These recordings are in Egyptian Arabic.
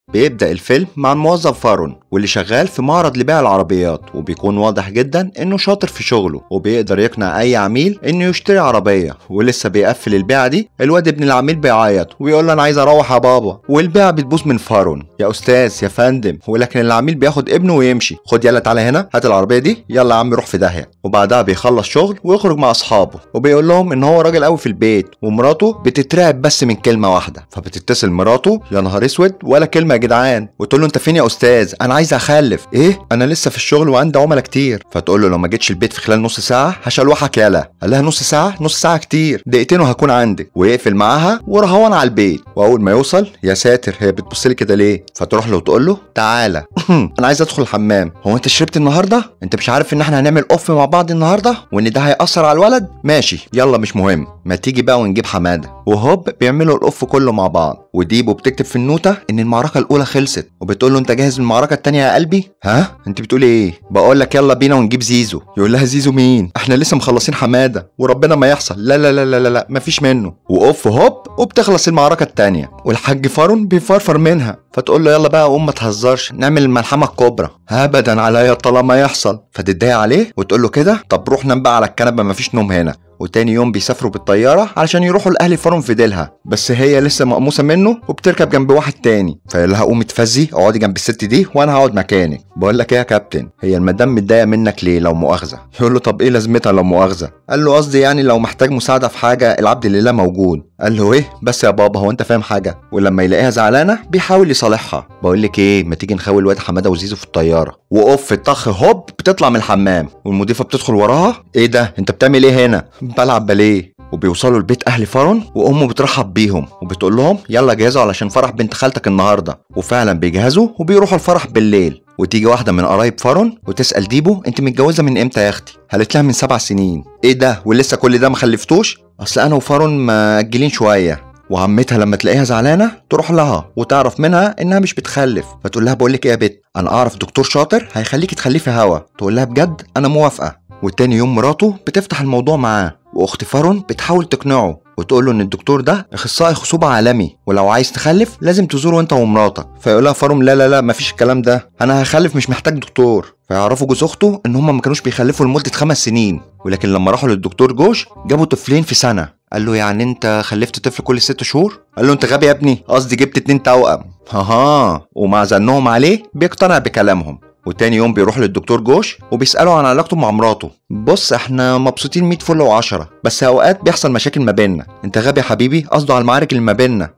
بيبدأ الفيلم مع الموظف فارون واللي شغال في معرض لبيع العربيات وبيكون واضح جدا انه شاطر في شغله وبيقدر يقنع اي عميل انه يشتري عربية ولسه بيقفل البيعة دي الواد ابن العميل بيعيط ويقول له انا عايز اروح يا بابا والبيعة بتبوظ من فارون يا استاذ يا فندم ولكن العميل بياخد ابنه ويمشي خد يلا تعالى هنا هات العربية دي يلا يا عم روح في داهية وبعدها بيخلص شغل ويخرج مع اصحابه وبيقول لهم ان هو راجل قوي في البيت ومراته بتترعب بس من كلمة واحدة فبتتصل مراته يا نهار اسود ولا كلمة يا جدعان وتقول له انت فين يا استاذ انا عايز اخلف ايه انا لسه في الشغل وعندي عملاء كتير فتقول له لو ما جيتش البيت في خلال نص ساعه هشلوحك يالا قال لها نص ساعه نص ساعه كتير دقيقتين وهكون عندك ويقفل معاها ورهوان على البيت واول ما يوصل يا ساتر هي بتبص لي كده ليه فتروح له وتقول له تعالى انا عايز ادخل الحمام هو انت شربت النهارده انت مش عارف ان احنا هنعمل اوف مع بعض النهارده وان ده هيأثر على الولد ماشي يلا مش مهم ما تيجي بقى ونجيب حماده وهوب بيعملوا الاوف كله مع بعض وديبو بتكتب في النوتة إن المعركة الأولى خلصت وبتقول له أنت جاهز للمعركة التانية يا قلبي؟ ها؟ أنت بتقولي إيه؟ بقول لك يلا بينا ونجيب زيزو يقول لها زيزو مين؟ إحنا لسه مخلصين حمادة وربنا ما يحصل لا لا لا لا لا, لا مفيش منه وأوف هوب وبتخلص المعركة التانية والحاج فارون بيفرفر منها فتقول له يلا بقى قوم ما تهزرش نعمل الملحمة الكبرى أبدا عليا طالما يحصل فتتضايق عليه وتقول له كده طب روح نام بقى على الكنبة مفيش نوم هنا وتاني يوم بيسافروا بالطيارة علشان يروحوا لأهل فارون في ديلها بس هي لسه مقموسة منه وبتركب جنب واحد تاني فيقول لها قومي اتفزي اقعدي جنب الست دي وانا هقعد مكانك بقول لك ايه يا كابتن هي المدام متضايقة منك ليه لو مؤاخذة يقول له طب ايه لازمتها لو مؤاخذة قال له قصدي يعني لو محتاج مساعدة في حاجة العبد لله موجود قال له ايه بس يا بابا هو انت فاهم حاجة ولما يلاقيها زعلانة بيحاول يصالحها بقول لك ايه ما تيجي نخوي الواد حمادة وزيزو في الطيارة واوف طخ هوب بتطلع من الحمام والمضيفة بتدخل وراها ايه ده انت بتعمل ايه هنا بلعب باليه وبيوصلوا لبيت اهل فارون وامه بترحب بيهم وبتقول لهم يلا جهزوا علشان فرح بنت خالتك النهارده وفعلا بيجهزوا وبيروحوا الفرح بالليل وتيجي واحده من قرايب فارون وتسال ديبو انت متجوزه من امتى يا اختي قالت لها من سبع سنين ايه ده ولسه كل ده ما خلفتوش اصل انا وفارون مأجلين شويه وعمتها لما تلاقيها زعلانه تروح لها وتعرف منها انها مش بتخلف فتقول لها بقول لك ايه يا بت انا اعرف دكتور شاطر هيخليكي تخلفي هوا تقول لها بجد انا موافقه وتاني يوم مراته بتفتح الموضوع معاه واخت فارون بتحاول تقنعه وتقول له ان الدكتور ده اخصائي خصوبه عالمي ولو عايز تخلف لازم تزوره انت ومراتك فيقول لها فارون لا لا لا مفيش الكلام ده انا هخلف مش محتاج دكتور فيعرفوا جوز اخته ان هم ما كانوش بيخلفوا لمده خمس سنين ولكن لما راحوا للدكتور جوش جابوا طفلين في سنه قال له يعني انت خلفت طفل كل ست شهور قال له انت غبي يا ابني قصدي جبت اتنين توأم هاها ومع زنهم عليه بيقتنع بكلامهم وتاني يوم بيروح للدكتور جوش وبيسأله عن علاقته مع مراته بص احنا مبسوطين 100 فل و10 بس اوقات بيحصل مشاكل ما بيننا انت غبي يا حبيبي قصده على المعارك اللي ما بيننا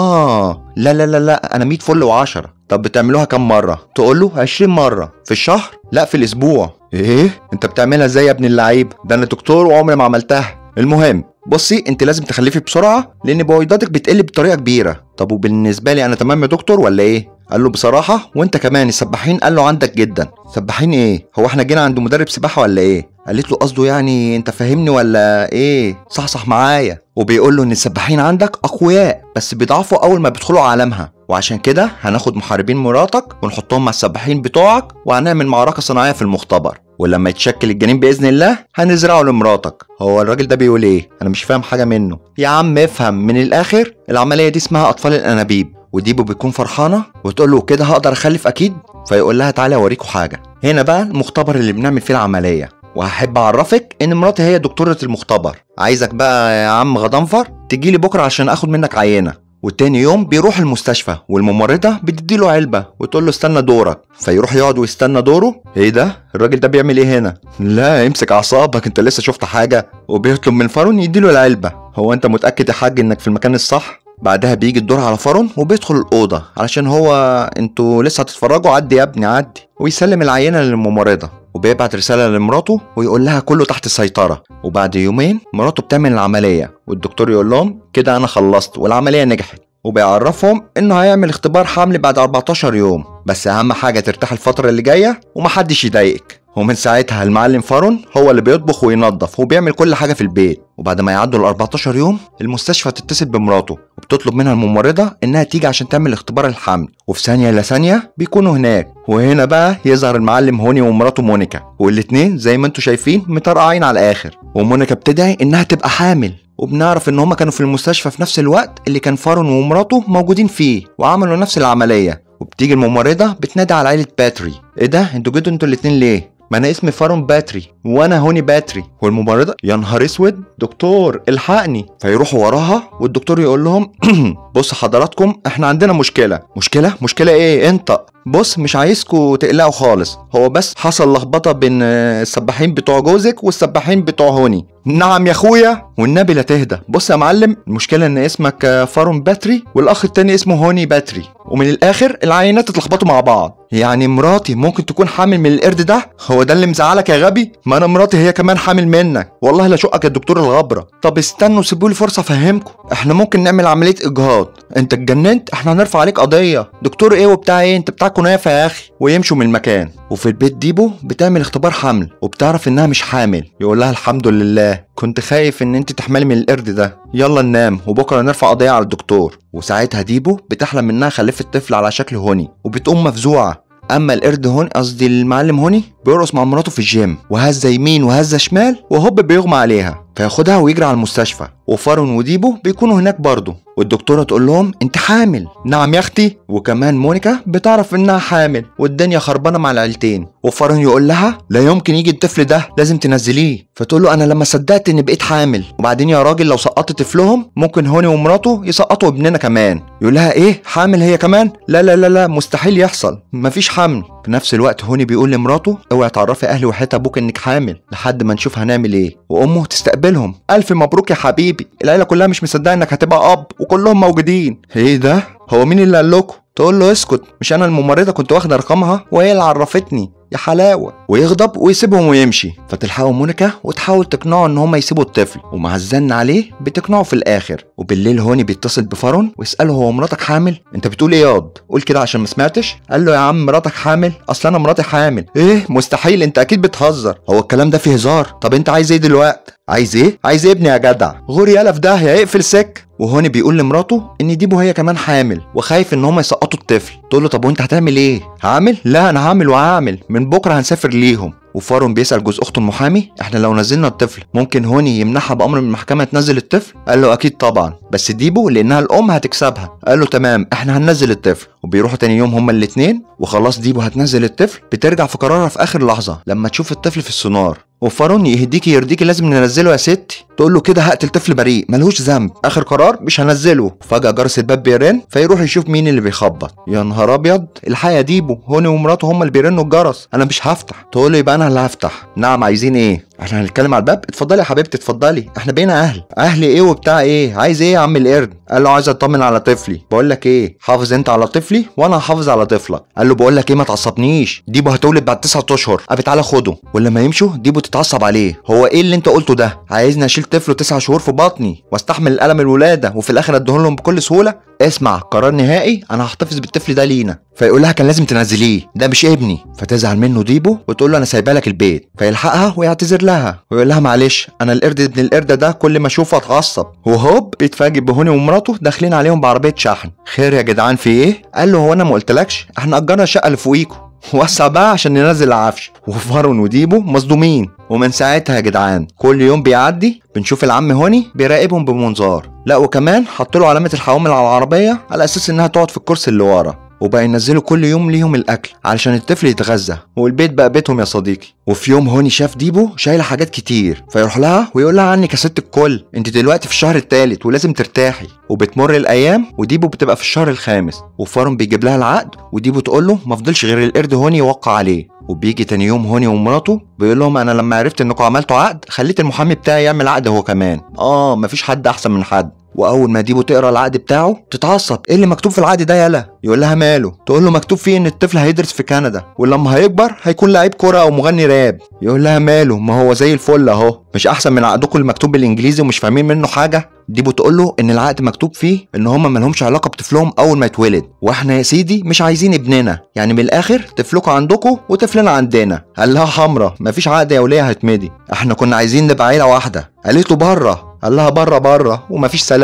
اه لا لا لا لا انا 100 فل و10 طب بتعملوها كام مرة تقول له 20 مرة في الشهر لا في الاسبوع ايه انت بتعملها ازاي يا ابن اللعيب ده انا دكتور وعمري ما عملتها المهم بصي انت لازم تخلفي بسرعه لان بويضاتك بتقل بطريقه كبيره طب وبالنسبه لي انا تمام يا دكتور ولا ايه قال له بصراحه وانت كمان السباحين قال له عندك جدا سباحين ايه هو احنا جينا عند مدرب سباحه ولا ايه قالت له قصده يعني انت فاهمني ولا ايه صحصح معايا وبيقول له ان السباحين عندك اقوياء بس بيضعفوا اول ما بيدخلوا عالمها وعشان كده هناخد محاربين مراتك ونحطهم مع السباحين بتوعك وهنعمل معركه صناعيه في المختبر ولما يتشكل الجنين باذن الله هنزرعه لمراتك هو الراجل ده بيقول ايه انا مش فاهم حاجه منه يا عم افهم من الاخر العمليه دي اسمها اطفال الانابيب وديبو بيكون فرحانه وتقول له كده هقدر اخلف اكيد فيقول لها تعالى اوريكوا حاجه هنا بقى المختبر اللي بنعمل فيه العمليه وهحب اعرفك ان مراتي هي دكتوره المختبر عايزك بقى يا عم غضنفر تجيلي بكره عشان اخد منك عينه وتاني يوم بيروح المستشفى والممرضة بتديله علبة وتقول له استنى دورك فيروح يقعد ويستنى دوره ايه ده الراجل ده بيعمل ايه هنا لا امسك اعصابك انت لسه شفت حاجة وبيطلب من فارون يديله العلبة هو انت متأكد يا حاج انك في المكان الصح بعدها بيجي الدور على فارون وبيدخل الأوضة علشان هو انتوا لسه هتتفرجوا عدي يا ابني عدي ويسلم العينة للممرضة وبيبعت رسالة لمراته ويقول لها كله تحت السيطرة وبعد يومين مراته بتعمل العملية والدكتور يقول لهم كده أنا خلصت والعملية نجحت وبيعرفهم انه هيعمل اختبار حمل بعد 14 يوم بس اهم حاجه ترتاح الفتره اللي جايه ومحدش يضايقك ومن ساعتها المعلم فارون هو اللي بيطبخ وينظف وبيعمل كل حاجه في البيت وبعد ما يعدوا ال 14 يوم المستشفى تتصل بمراته وبتطلب منها الممرضه انها تيجي عشان تعمل اختبار الحمل وفي ثانيه الا ثانيه بيكونوا هناك وهنا بقى يظهر المعلم هوني ومراته مونيكا والاتنين زي ما انتم شايفين مطرقعين على الاخر ومونيكا بتدعي انها تبقى حامل وبنعرف ان هما كانوا في المستشفى في نفس الوقت اللي كان فارون ومراته موجودين فيه وعملوا نفس العمليه وبتيجي الممرضه بتنادي على عيله باتري ايه ده انتوا جيتوا انتوا الاتنين ليه ما انا اسمي فارون باتري وانا هوني باتري والممرضه يا نهار اسود دكتور الحقني فيروحوا وراها والدكتور يقول لهم بص حضراتكم احنا عندنا مشكله مشكله مشكله ايه انت بص مش عايزكوا تقلقوا خالص هو بس حصل لخبطه بين آه، السباحين بتوع جوزك والسباحين بتوع هوني نعم يا اخويا والنبي لا تهدى بص يا معلم المشكله ان اسمك آه، فارون باتري والاخ التاني اسمه هوني باتري ومن الاخر العينات اتلخبطوا مع بعض يعني مراتي ممكن تكون حامل من القرد ده هو ده اللي مزعلك يا غبي ما انا مراتي هي كمان حامل منك والله لا شقك يا دكتور الغبره طب استنوا سيبوا لي فرصه افهمكم احنا ممكن نعمل عمليه اجهاض انت اتجننت احنا هنرفع عليك قضيه دكتور ايه وبتاع ايه انت بتاع كنافه يا اخي ويمشوا من المكان وفي البيت ديبو بتعمل اختبار حمل وبتعرف انها مش حامل يقول لها الحمد لله كنت خايف ان انت تحملي من القرد ده يلا ننام وبكره نرفع قضيه على الدكتور وساعتها ديبو بتحلم انها خلفت طفل على شكل هوني وبتقوم مفزوعه اما القرد هوني قصدي المعلم هوني بيرقص مع مراته في الجيم وهزه يمين وهزه شمال وهوب بيغمى عليها فياخدها ويجري على المستشفى وفارون وديبو بيكونوا هناك برضه والدكتوره تقول لهم انت حامل نعم يا اختي وكمان مونيكا بتعرف انها حامل والدنيا خربانه مع العيلتين وفارون يقول لها لا يمكن يجي الطفل ده لازم تنزليه فتقول له انا لما صدقت اني بقيت حامل وبعدين يا راجل لو سقطت طفلهم ممكن هوني ومراته يسقطوا ابننا كمان يقول لها ايه حامل هي كمان لا لا لا لا مستحيل يحصل مفيش حمل في نفس الوقت هوني بيقول لمراته اوعي تعرفي اهلي وحياة ابوك انك حامل لحد ما نشوف هنعمل ايه وامه تستقبلهم الف مبروك يا حبيبي العيله كلها مش مصدقه انك هتبقى اب وكلهم موجودين ايه ده هو مين اللي قال لكم تقول له اسكت مش انا الممرضه كنت واخده رقمها وهي اللي عرفتني يا حلاوه ويغضب ويسيبهم ويمشي فتلحقوا مونيكا وتحاول تقنعه ان هما يسيبوا الطفل ومع الزن عليه بتقنعه في الاخر وبالليل هوني بيتصل بفارون ويساله هو مراتك حامل انت بتقول ايه ياض قول كده عشان ما سمعتش قال له يا عم مراتك حامل اصل انا مراتي حامل ايه مستحيل انت اكيد بتهزر هو الكلام ده فيه هزار طب انت عايز ايه دلوقتي عايز ايه عايز ابني يا جدع غور يالا في داهيه اقفل سك وهوني بيقول لمراته ان ديبو هي كمان حامل وخايف ان هما يسقطوا الطفل تقول له طب وانت هتعمل ايه هعمل لا انا هعمل وهعمل من بكره هنسافر ليهم وفارون بيسال جوز اخته المحامي احنا لو نزلنا الطفل ممكن هوني يمنعها بامر من المحكمه تنزل الطفل قال له اكيد طبعا بس ديبو لانها الام هتكسبها قال له تمام احنا هننزل الطفل وبيروحوا تاني يوم هما الاتنين وخلاص ديبو هتنزل الطفل بترجع في قرارها في اخر لحظه لما تشوف الطفل في السونار وفارون يهديكي يرضيكي لازم ننزله يا ستي تقول له كده هقتل طفل بريء ملهوش ذنب اخر قرار مش هنزله فجاه جرس الباب بيرن فيروح يشوف مين اللي بيخبط يا نهار ابيض الحقيقه ديبو هوني ومراته هما اللي بيرنوا الجرس انا مش هفتح تقول له يبقى انا اللي هفتح نعم عايزين ايه احنا هنتكلم على الباب اتفضلي يا حبيبتي اتفضلي احنا بقينا اهل اهل ايه وبتاع ايه عايز ايه يا عم القرد قال له عايز اطمن على طفلي بقول لك ايه حافظ انت على طفلي وانا هحافظ على طفلك قال له بقول لك ايه ما تعصبنيش ديبو هتولد بعد تسعة اشهر ابي تعالى خده ولما يمشوا ديبو تتعصب عليه هو ايه اللي انت قلته ده عايزني اشيل طفله تسع شهور في بطني واستحمل الالم الولاده وفي الاخر اديهولهم بكل سهوله اسمع قرار نهائي انا هحتفظ بالطفل ده لينا فيقول لها كان لازم تنزليه ده مش ابني فتزعل منه ديبو وتقول له انا سايبه لك البيت فيلحقها ويعتذر لها ويقول لها معلش انا القرد ابن القرده ده كل ما اشوفه اتعصب وهوب بيتفاجئ بهوني ومراته داخلين عليهم بعربيه شحن خير يا جدعان في ايه قال له هو انا ما قلتلكش احنا اجرنا الشقه اللي فوقيكوا وسع بقى عشان ننزل العفش وفارون وديبو مصدومين ومن ساعتها يا جدعان كل يوم بيعدي بنشوف العم هوني بيراقبهم بمنظار لا وكمان حط له علامه الحوامل على العربيه على اساس انها تقعد في الكرسي اللي ورا وبقى ينزلوا كل يوم ليهم الاكل علشان الطفل يتغذى والبيت بقى بيتهم يا صديقي وفي يوم هوني شاف ديبو شايله حاجات كتير فيروح لها ويقول لها عنك يا ست الكل انت دلوقتي في الشهر الثالث ولازم ترتاحي وبتمر الايام وديبو بتبقى في الشهر الخامس وفارون بيجيب لها العقد وديبو تقول له ما فضلش غير القرد هوني يوقع عليه وبيجي تاني يوم هوني ومراته بيقول لهم انا لما عرفت انكم عملتوا عقد خليت المحامي بتاعي يعمل عقد هو كمان اه مفيش حد احسن من حد واول ما ديبو تقرا العقد بتاعه تتعصب ايه اللي مكتوب في العقد ده يالا يقول لها ماله تقول له مكتوب فيه ان الطفل هيدرس في كندا ولما هيكبر هيكون لعيب كوره او مغني راب يقول لها ماله ما هو زي الفل اهو مش احسن من عقدكم المكتوب بالانجليزي ومش فاهمين منه حاجه ديبو تقول له ان العقد مكتوب فيه ان هما مالهمش علاقه بطفلهم اول ما يتولد واحنا يا سيدي مش عايزين ابننا يعني من الاخر طفلكم عندكم وطفلنا عندنا قال لها حمرا مفيش عقد يا وليه هيتمدي احنا كنا عايزين نبقى عيله واحده قالت له بره قال لها بره بره ومفيش سلام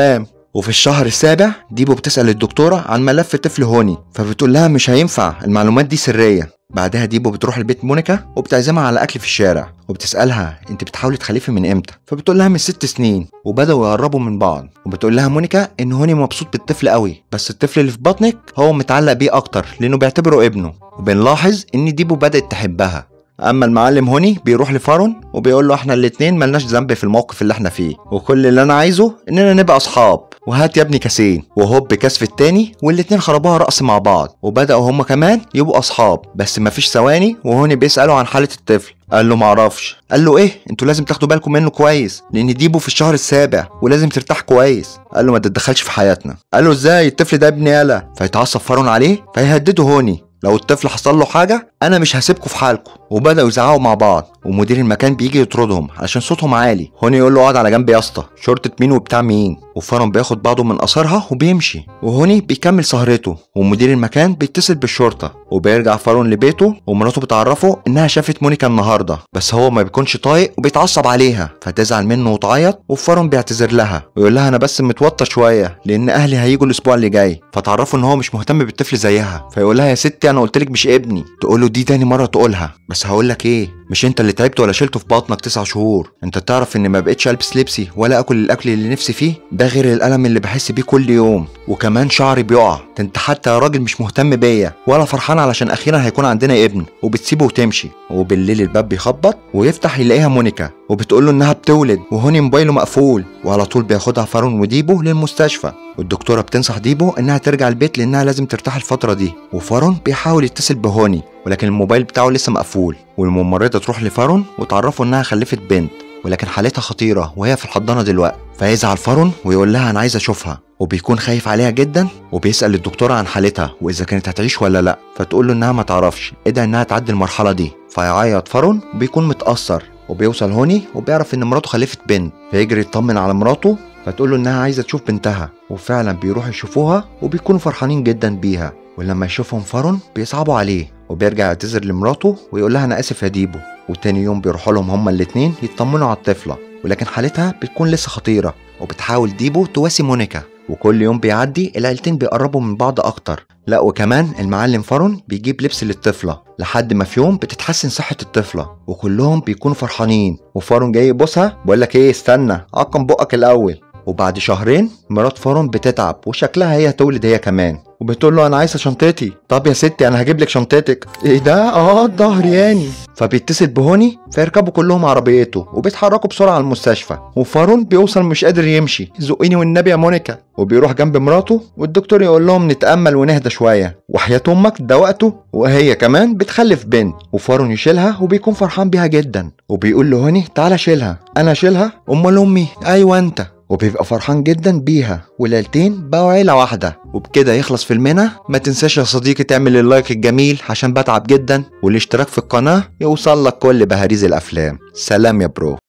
وفي الشهر السابع ديبو بتسأل الدكتورة عن ملف طفل هوني فبتقول لها مش هينفع المعلومات دي سرية بعدها ديبو بتروح لبيت مونيكا وبتعزمها على اكل في الشارع وبتسالها انت بتحاولي تخلفي من امتى فبتقول لها من ست سنين وبداوا يقربوا من بعض وبتقول لها مونيكا ان هوني مبسوط بالطفل قوي بس الطفل اللي في بطنك هو متعلق بيه اكتر لانه بيعتبره ابنه وبنلاحظ ان ديبو بدات تحبها اما المعلم هوني بيروح لفارون وبيقول له احنا الاتنين ملناش ذنب في الموقف اللي احنا فيه وكل اللي انا عايزه اننا نبقى اصحاب وهات يا ابني كاسين وهوب كاس في التاني والاتنين خربوها رقص مع بعض وبداوا هما كمان يبقوا اصحاب بس مفيش ثواني وهوني بيسالوا عن حاله الطفل قال له معرفش قال له ايه انتوا لازم تاخدوا بالكم منه كويس لان ديبو في الشهر السابع ولازم ترتاح كويس قال له ما تتدخلش في حياتنا قال له ازاي الطفل ده ابني يالا فيتعصب فارون عليه فيهدده هوني لو الطفل حصل له حاجه انا مش هسيبكم في حالكم وبداوا يزعقوا مع بعض ومدير المكان بيجي يطردهم علشان صوتهم عالي هوني يقول له اقعد على جنب يا اسطى شرطه مين وبتاع مين وفارون بياخد بعضه من اثارها وبيمشي وهوني بيكمل سهرته ومدير المكان بيتصل بالشرطه وبيرجع فارون لبيته ومراته بتعرفه انها شافت مونيكا النهارده بس هو ما بيكونش طايق وبيتعصب عليها فتزعل منه وتعيط وفارون بيعتذر لها ويقول لها انا بس متوتر شويه لان اهلي هيجوا الاسبوع اللي جاي فتعرفه ان هو مش مهتم بالطفل زيها فيقول لها يا ستي انا قلت لك مش ابني تقول له دي تاني مره تقولها بس هقول لك ايه مش انت اللي تعبت ولا شلته في بطنك تسع شهور انت تعرف ان ما بقتش البس لبسي ولا اكل الاكل اللي نفسي فيه ده غير الالم اللي بحس بيه كل يوم وكمان شعري بيقع ده انت حتى يا راجل مش مهتم بيا ولا فرحان علشان اخيرا هيكون عندنا ابن وبتسيبه وتمشي وبالليل الباب بيخبط ويفتح يلاقيها مونيكا وبتقول له انها بتولد وهوني موبايله مقفول وعلى طول بياخدها فارون وديبو للمستشفى والدكتوره بتنصح ديبو انها ترجع البيت لانها لازم ترتاح الفتره دي وفارون بيحاول يتصل بهوني ولكن الموبايل بتاعه لسه مقفول والممرضه تروح لفارون وتعرفه انها خلفت بنت ولكن حالتها خطيرة وهي في الحضانة دلوقتي فيزعل فارون ويقول لها أنا عايز أشوفها وبيكون خايف عليها جدا وبيسأل الدكتورة عن حالتها وإذا كانت هتعيش ولا لأ فتقول له إنها ما تعرفش إيه إنها تعدي المرحلة دي فيعيط فارون وبيكون متأثر وبيوصل هوني وبيعرف إن مراته خلفت بنت فيجري يطمن على مراته فتقول له إنها عايزة تشوف بنتها وفعلا بيروحوا يشوفوها وبيكونوا فرحانين جدا بيها ولما يشوفهم فارون بيصعبوا عليه وبيرجع يعتذر لمراته ويقول لها انا اسف يا ديبو وتاني يوم بيروحوا لهم هما الاتنين يطمنوا على الطفله ولكن حالتها بتكون لسه خطيره وبتحاول ديبو تواسي مونيكا وكل يوم بيعدي العيلتين بيقربوا من بعض اكتر لا وكمان المعلم فارون بيجيب لبس للطفله لحد ما في يوم بتتحسن صحه الطفله وكلهم بيكونوا فرحانين وفارون جاي يبوسها بقول لك ايه استنى عقم بقك الاول وبعد شهرين مرات فارون بتتعب وشكلها هي هتولد هي كمان وبتقول له انا عايزه شنطتي طب يا ستي انا هجيب لك شنطتك ايه ده اه الظهر ياني فبيتصل بهوني فيركبوا كلهم عربيته وبيتحركوا بسرعه على المستشفى وفارون بيوصل مش قادر يمشي زقيني والنبي يا مونيكا وبيروح جنب مراته والدكتور يقول لهم نتامل ونهدى شويه وحياه امك ده وقته وهي كمان بتخلف بنت وفارون يشيلها وبيكون فرحان بيها جدا وبيقول لهوني تعالى شيلها انا اشيلها امال امي ايوه انت وبيبقى فرحان جدا بيها والعيلتين بقوا عيلة واحدة وبكده يخلص فيلمنا ما تنساش يا صديقي تعمل اللايك الجميل عشان بتعب جدا والاشتراك في القناة يوصل لك كل بهاريز الأفلام سلام يا برو